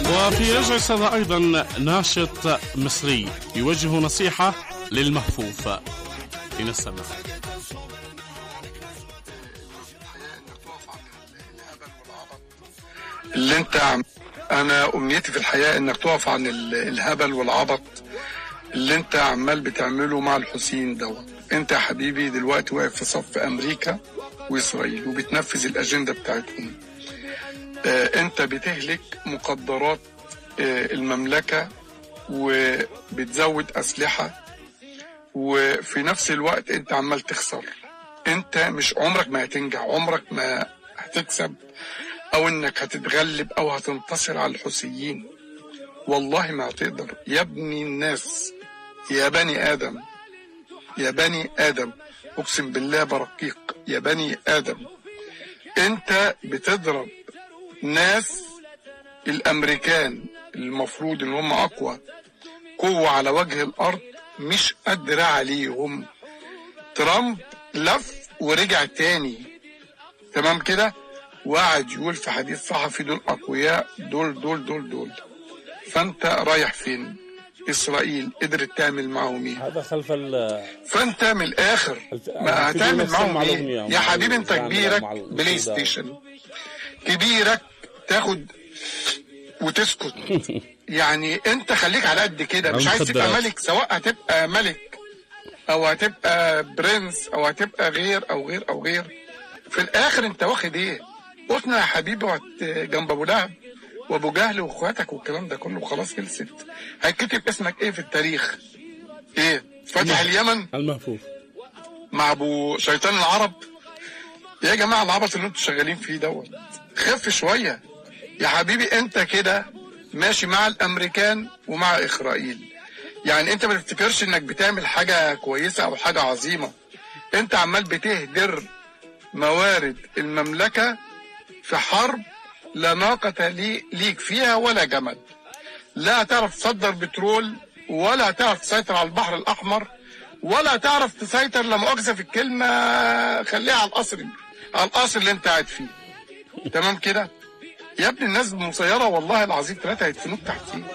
وفي يجلس هذا أيضا ناشط مصري يوجه نصيحة للمهفوف لنستمع اللي انت عم انا امنيتي في الحياه انك تقف عن ال- الهبل والعبط اللي انت عمال بتعمله مع الحسين دوت انت يا حبيبي دلوقتي واقف في صف امريكا واسرائيل وبتنفذ الاجنده بتاعتهم آه انت بتهلك مقدرات آه المملكه وبتزود اسلحه وفي نفس الوقت انت عمال تخسر انت مش عمرك ما هتنجح عمرك ما هتكسب او انك هتتغلب او هتنتصر على الحوثيين والله ما هتقدر يا ابني الناس يا بني ادم يا بني ادم اقسم بالله برقيق يا بني ادم انت بتضرب ناس الامريكان المفروض ان هم اقوى قوة على وجه الارض مش قادرة عليهم ترامب لف ورجع تاني تمام كده وقعد يقول في حديث صحفي دول اقوياء دول دول دول دول فانت رايح فين اسرائيل قدرت تعمل معاهم ايه هذا خلف ال فانت من الاخر الف- ما الفيديو هتعمل نفسه معاهم مع ايه الأغنية، يا مع حبيبي انت الزعماء، كبيرك مع ال- بلاي السوداء. ستيشن كبيرك تاخد وتسكت يعني انت خليك على قد كده مش عايز تبقى المخدرات. ملك سواء هتبقى ملك او هتبقى برنس او هتبقى غير او غير او غير في الاخر انت واخد ايه قطنا يا حبيبي وقت جنب ابو لهب وابو جهل واخواتك والكلام ده كله خلاص خلصت هيتكتب اسمك ايه في التاريخ ايه فاتح اليمن المهفوف مع ابو شيطان العرب يا جماعه العبط اللي انتوا شغالين فيه دوت خف شويه يا حبيبي انت كده ماشي مع الامريكان ومع اسرائيل يعني انت ما تفتكرش انك بتعمل حاجه كويسه او حاجه عظيمه انت عمال بتهدر موارد المملكه في حرب لا ناقه لي ليك فيها ولا جمل لا هتعرف تصدر بترول ولا هتعرف تسيطر على البحر الاحمر ولا هتعرف تسيطر لا مؤاخذه في الكلمه خليها على القصر على القصر اللي انت قاعد فيه تمام كده يا ابني الناس مسيره والله العظيم ثلاثه هيدفنوك تحتيه